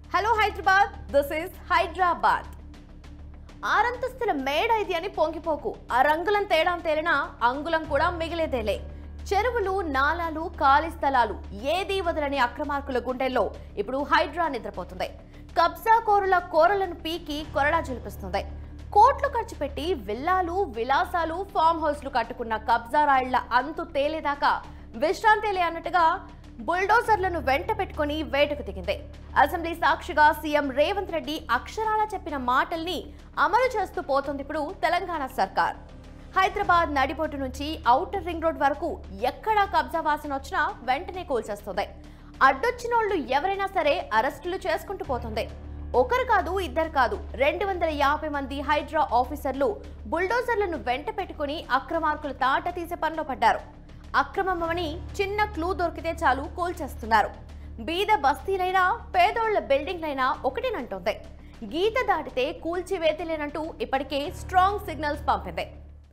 hello Hyderabad this is Hyderabad ఆరంతస్తుల మేడ ఇది అని పొంగిపోకు ఆ రంగులం తేడా తేలినా అంగుళం కూడా మిగిలేదేలే చెరువులు నాలాలు ఖాళీ స్థలాలు ఏదీ వదలని అక్రమార్కుల గుండెల్లో ఇప్పుడు హైడ్రా నిద్రపోతుంది కబ్జా కోరుల కోరలను పీకి కొరడా జలిపిస్తుంది కోట్లు ఖర్చు పెట్టి విల్లాలు విలాసాలు ఫామ్ హౌస్లు కట్టుకున్న కబ్జా రాయిళ్ల అంతు తేలేదాకా విశ్రాంతిలే అన్నట్టుగా బుల్డోజర్లను వెంట పెట్టుకుని వేటకు దిగింది అసెంబ్లీ సాక్షిగా సీఎం రేవంత్ రెడ్డి అక్షరాలా చెప్పిన మాటల్ని అమలు చేస్తూ పోతుంది ఇప్పుడు తెలంగాణ సర్కార్ హైదరాబాద్ నడిబొట్టు నుంచి ఔటర్ రింగ్ రోడ్ వరకు ఎక్కడా కబ్జా వాసన వచ్చినా వెంటనే కూల్చేస్తుంది అడ్డొచ్చినోళ్లు ఎవరైనా సరే అరెస్టులు చేసుకుంటూ పోతుంది ఒకరు కాదు ఇద్దరు కాదు రెండు వందల యాభై మంది హైడ్రా ఆఫీసర్లు బుల్డోజర్లను వెంట పెట్టుకుని అక్రమార్కుల తాట తీసే పనిలో పడ్డారు అక్రమమని చిన్న క్లూ దొరికితే చాలు కూల్చేస్తున్నారు బీద బస్తీలైనా పేదోళ్ల బిల్డింగ్లైనా ఒకటేనంటోంది గీత దాటితే కూల్చివేతలేనంటూ ఇప్పటికే స్ట్రాంగ్ సిగ్నల్స్ పంపింది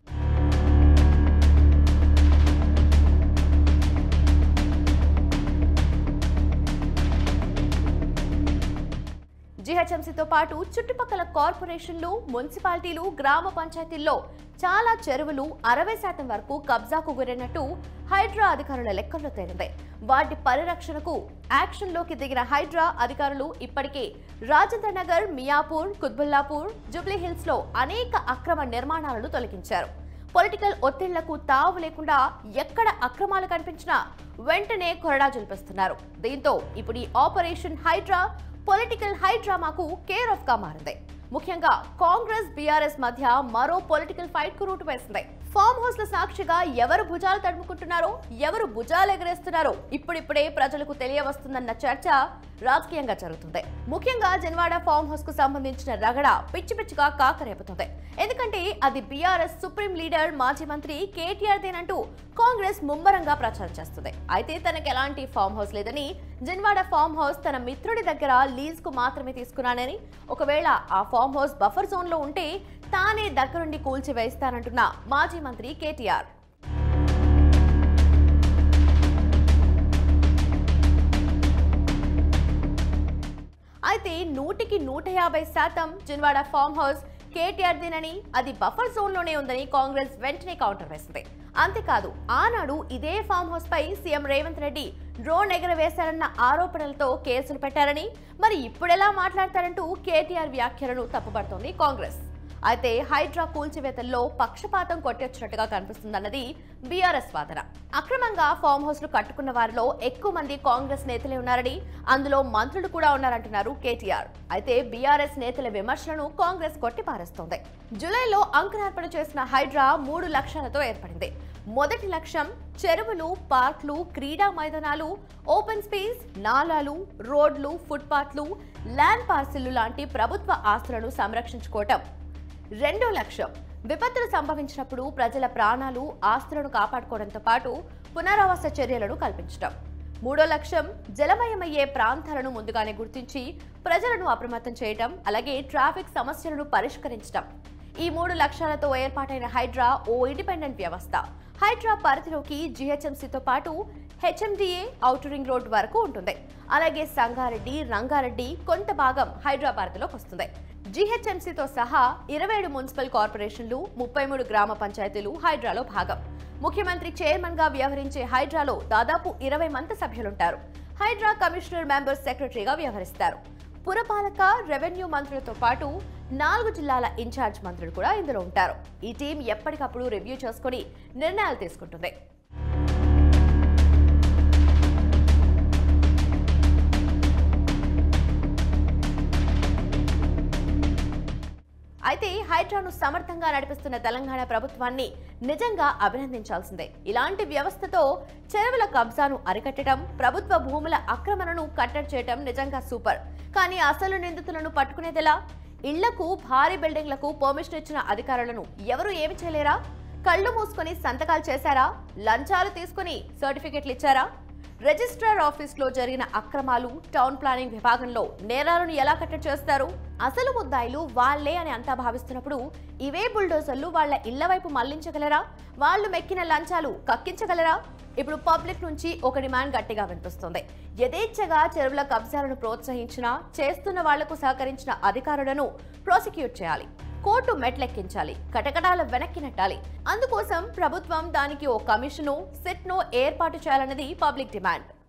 జీహెచ్ఎంసీతో పాటు చుట్టుపక్కల కార్పొరేషన్లు మున్సిపాలిటీలు గ్రామ పంచాయతీల్లో చాలా చెరువులు అరవై శాతం వరకు కబ్జాకు గురైనట్టు హైడ్రా అధికారుల లెక్కల్లో తేలింది వాటి పరిరక్షణకు యాక్షన్లోకి దిగిన హైడ్రా అధికారులు ఇప్పటికే రాజేంద్ర నగర్ మియాపూర్ కుత్బుల్లాపూర్ జూబ్లీ హిల్స్ లో అనేక అక్రమ నిర్మాణాలను తొలగించారు పొలిటికల్ ఒత్తిళ్లకు తావు లేకుండా ఎక్కడ అక్రమాలు కనిపించినా వెంటనే కొరడా జల్పిస్తున్నారు దీంతో ఇప్పుడు ఈ ఆపరేషన్ హైడ్రా పొలిటికల్ హైడ్రామాకు కేర్ ఆఫ్ గా మారింది ముఖ్యంగా కాంగ్రెస్ బీఆర్ఎస్ మధ్య మరో పొలిటికల్ ఫైట్ కు రూటు వేసింది ఫామ్ హౌస్ల సాక్షిగా ఎవరు భుజాలు తడుముకుంటున్నారో ఎవరు భుజాలు ఎగరేస్తున్నారో ఇప్పుడిప్పుడే ప్రజలకు తెలియవస్తుందన్న చర్చ రాజకీయంగా జరుగుతుంది ముఖ్యంగా జన్వాడ ఫామ్ హౌస్ కు సంబంధించిన రగడ పిచ్చి పిచ్చిగా కాకరేపుతుంది ఎందుకంటే అది బీఆర్ఎస్ సుప్రీం లీడర్ మాజీ మంత్రి కేటీఆర్ దేనంటూ కాంగ్రెస్ ముమ్మరంగా ప్రచారం చేస్తుంది అయితే తనకు ఎలాంటి ఫామ్ హౌస్ లేదని జన్వాడ ఫామ్ హౌస్ తన మిత్రుడి దగ్గర లీజ్ కు మాత్రమే తీసుకున్నానని ఒకవేళ ఆ ఫామ్ హౌస్ బఫర్ జోన్ లో ఉంటే తానే దగ్గరుండి కూల్చివేస్తానంటున్న మాజీ మంత్రి కేటీఆర్ అయితే నూటికి నూట యాభై శాతం జిన్వాడ ఫామ్ హౌస్ కేటీఆర్ దినని అది బఫర్ జోన్ లోనే ఉందని కాంగ్రెస్ వెంటనే కౌంటర్ వేసింది అంతేకాదు ఆనాడు ఇదే ఫామ్ హౌస్ పై సీఎం రేవంత్ రెడ్డి డ్రోన్ ఎగరవేశారన్న ఆరోపణలతో కేసులు పెట్టారని మరి ఇప్పుడెలా మాట్లాడతారంటూ కేటీఆర్ వ్యాఖ్యలను తప్పుపడుతోంది కాంగ్రెస్ అయితే హైడ్రా కూల్చివేతల్లో పక్షపాతం కొట్టొచ్చినట్టుగా కనిపిస్తుందన్నది బీఆర్ఎస్ వాదన అక్రమంగా ఫామ్ హౌస్లు కట్టుకున్న వారిలో ఎక్కువ మంది కాంగ్రెస్ నేతలే ఉన్నారని అందులో మంత్రులు కూడా ఉన్నారంటున్నారు కేటీఆర్ అయితే బీఆర్ఎస్ నేతల విమర్శలను కాంగ్రెస్ కొట్టిపారేస్తోంది జూలైలో అంకురార్పణ చేసిన హైడ్రా మూడు లక్ష్యాలతో ఏర్పడింది మొదటి లక్ష్యం చెరువులు పార్క్లు క్రీడా మైదానాలు ఓపెన్ స్పేస్ నాలాలు రోడ్లు ఫుట్పాత్లు ల్యాండ్ పార్సిల్లు లాంటి ప్రభుత్వ ఆస్తులను సంరక్షించుకోవటం రెండో లక్ష్యం విపత్తులు సంభవించినప్పుడు ప్రజల ప్రాణాలు ఆస్తులను కాపాడుకోవడంతో పాటు పునరావాస చర్యలను కల్పించడం మూడో లక్ష్యం జలమయమయ్యే ప్రాంతాలను ముందుగానే గుర్తించి ప్రజలను అప్రమత్తం చేయడం అలాగే ట్రాఫిక్ సమస్యలను పరిష్కరించడం ఈ మూడు లక్ష్యాలతో ఏర్పాటైన హైడ్రా ఓ ఇండిపెండెంట్ వ్యవస్థ హైడ్రా పరిధిలోకి జీహెచ్ఎంసీతో పాటు హెచ్ఎండిఏ ఔటర్ రింగ్ రోడ్ వరకు ఉంటుంది అలాగే సంగారెడ్డి రంగారెడ్డి కొంత భాగం హైడ్రా పరిధిలోకి వస్తుంది జీహెచ్ఎంసీతో సహా ఇరవై ఏడు మున్సిపల్ కార్పొరేషన్లు ముప్పై మూడు గ్రామ పంచాయతీలు హైడ్రాలో భాగం ముఖ్యమంత్రి చైర్మన్ గా వ్యవహరించే హైడ్రాలో దాదాపు ఇరవై మంది సభ్యులుంటారు హైడ్రా కమిషనర్ మెంబర్ సెక్రటరీగా వ్యవహరిస్తారు పురపాలక రెవెన్యూ మంత్రులతో పాటు నాలుగు జిల్లాల ఇన్ఛార్జ్ మంత్రులు కూడా ఇందులో ఉంటారు ఈ టీం ఎప్పటికప్పుడు రివ్యూ చేసుకుని నిర్ణయాలు తీసుకుంటుంది అయితే హైడ్రాను సమర్థంగా నడిపిస్తున్న తెలంగాణ ప్రభుత్వాన్ని నిజంగా అభినందించాల్సిందే ఇలాంటి వ్యవస్థతో చెరువుల కబ్జాను అరికట్టడం ప్రభుత్వ భూముల ఆక్రమణను కట్టడి చేయడం నిజంగా సూపర్ కానీ అసలు నిందితులను పట్టుకునేదెలా ఇళ్లకు భారీ బిల్డింగ్లకు పర్మిషన్ ఇచ్చిన అధికారులను ఎవరు ఏమి చేయలేరా కళ్ళు మూసుకొని సంతకాలు చేశారా లంచాలు తీసుకుని సర్టిఫికెట్లు ఇచ్చారా రిజిస్ట్రార్ ఆఫీస్లో జరిగిన అక్రమాలు టౌన్ ప్లానింగ్ విభాగంలో నేరాలను ఎలా కట్టడి చేస్తారు అసలు ముద్దాయిలు వాళ్లే అని అంతా భావిస్తున్నప్పుడు ఇవే బుల్డోజర్లు వాళ్ళ ఇళ్ల వైపు మళ్లించగలరా వాళ్ళు మెక్కిన లంచాలు కక్కించగలరా ఇప్పుడు పబ్లిక్ నుంచి ఒక డిమాండ్ గట్టిగా వినిపిస్తుంది యథేచ్ఛగా చెరువుల కబ్జాలను ప్రోత్సహించిన చేస్తున్న వాళ్లకు సహకరించిన అధికారులను ప్రాసిక్యూట్ చేయాలి కోర్టు మెట్లెక్కించాలి కటకటాల వెనక్కి నెట్టాలి అందుకోసం ప్రభుత్వం దానికి ఓ కమిషను సిట్ను ఏర్పాటు చేయాలన్నది పబ్లిక్ డిమాండ్